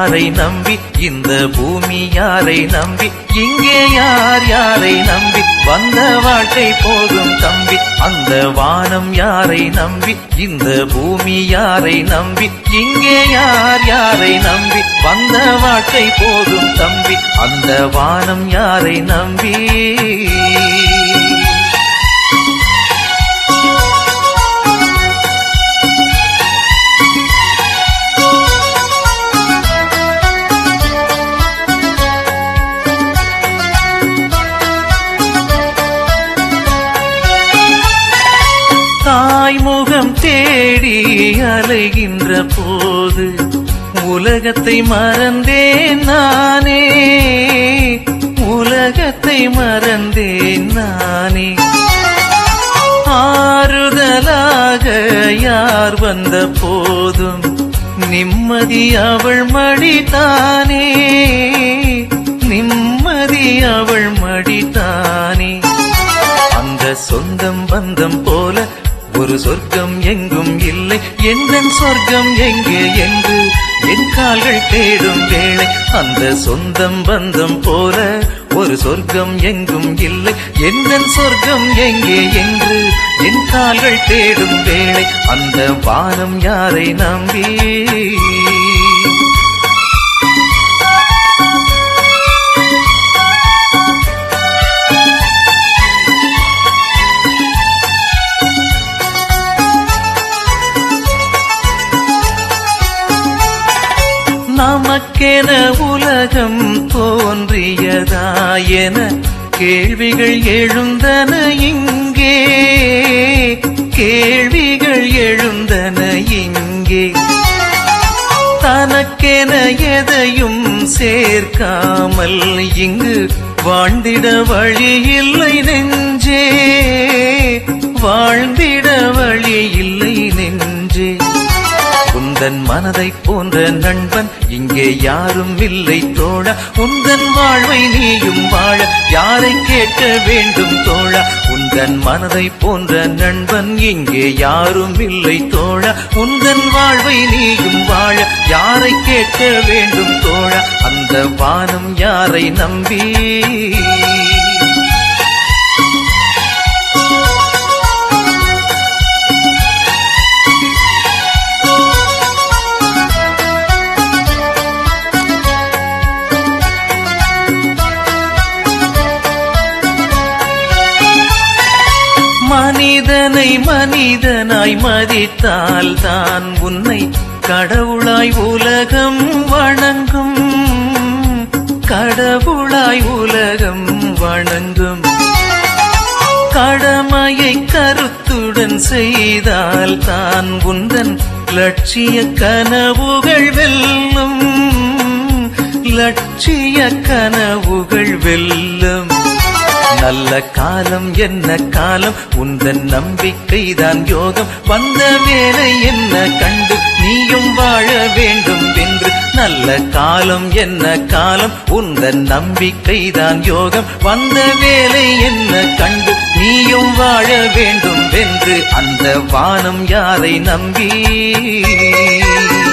யாரை நம்பி இந்த பூமி யாரை நம்பி இங்கே யார் யாரை நம்பி வந்த வாழ்க்கை போதும் தம்பி அந்த வானம் யாரை நம்பி இந்த பூமி யாரை நம்பி இங்கே யார் யாரை நம்பி வந்த வாழ்க்கை போதும் தம்பி அந்த வானம் யாரை நம்பி தாய்முகம் தேடி அலைகின்ற போது உலகத்தை மறந்தேன் நானே உலகத்தை மறந்தேன் நானே ஆறுதலாக யார் வந்த போதும் நிம்மதி அவள் மடிதானே நிம்மதி அவள் மடிதானே அந்த சொந்தம் பந்தம் போல ஒரு சொர்க்கம் எங்கும் இல்லை எந்த சொர்க்கம் எங்கே என்று என் கால்கள் தேடும் வேளை அந்த சொந்தம் பந்தம் போல ஒரு சொர்க்கம் எங்கும் இல்லை எந்த சொர்க்கம் எங்கே என்று என் கால்கள் தேடும் வேளை அந்த வானம் யாரை நம்பி நமக்கென உலகம் தோன்றியதா என கேள்விகள் எழுந்தன இங்கே கேள்விகள் எழுந்தன இங்கே தனக்கென எதையும் சேர்க்காமல் இங்கு வாழ்ந்திட வழி இல்லை நெஞ்சே வாழ்ந்திட வழி இல்லை நெஞ்சே உந்தன் மனதை போன்ற நண்பன் இங்கே யாரும் இல்லை தோழா உந்தன் வாழ்வை நீயும் வாழ யாரை கேட்க வேண்டும் தோழா உந்தன் மனதை போன்ற நண்பன் இங்கே யாரும் இல்லை தோழா உந்தன் வாழ்வை நீயும் வாழ யாரை கேட்க வேண்டும் தோழா அந்த வானம் யாரை நம்பி மனிதனை மனிதனாய் மதித்தால் தான் உன்னை கடவுளாய் உலகம் வணங்கும் கடவுளாய் உலகம் வணங்கும் கடமையை கருத்துடன் செய்தால் தான் உந்தன் லட்சிய கனவுகள் வெல்லும் லட்சிய கனவுகள் வெல்லும் நல்ல காலம் என்ன காலம் உந்தன் நம்பிக்கைதான் யோகம் வந்த வேலை என்ன கண்டு நீயும் வாழ வேண்டும் என்று நல்ல காலம் என்ன காலம் உந்தன் நம்பிக்கைதான் யோகம் வந்த வேலை என்ன கண்டு நீயும் வாழ வேண்டும் என்று அந்த வானம் யாரை நம்பி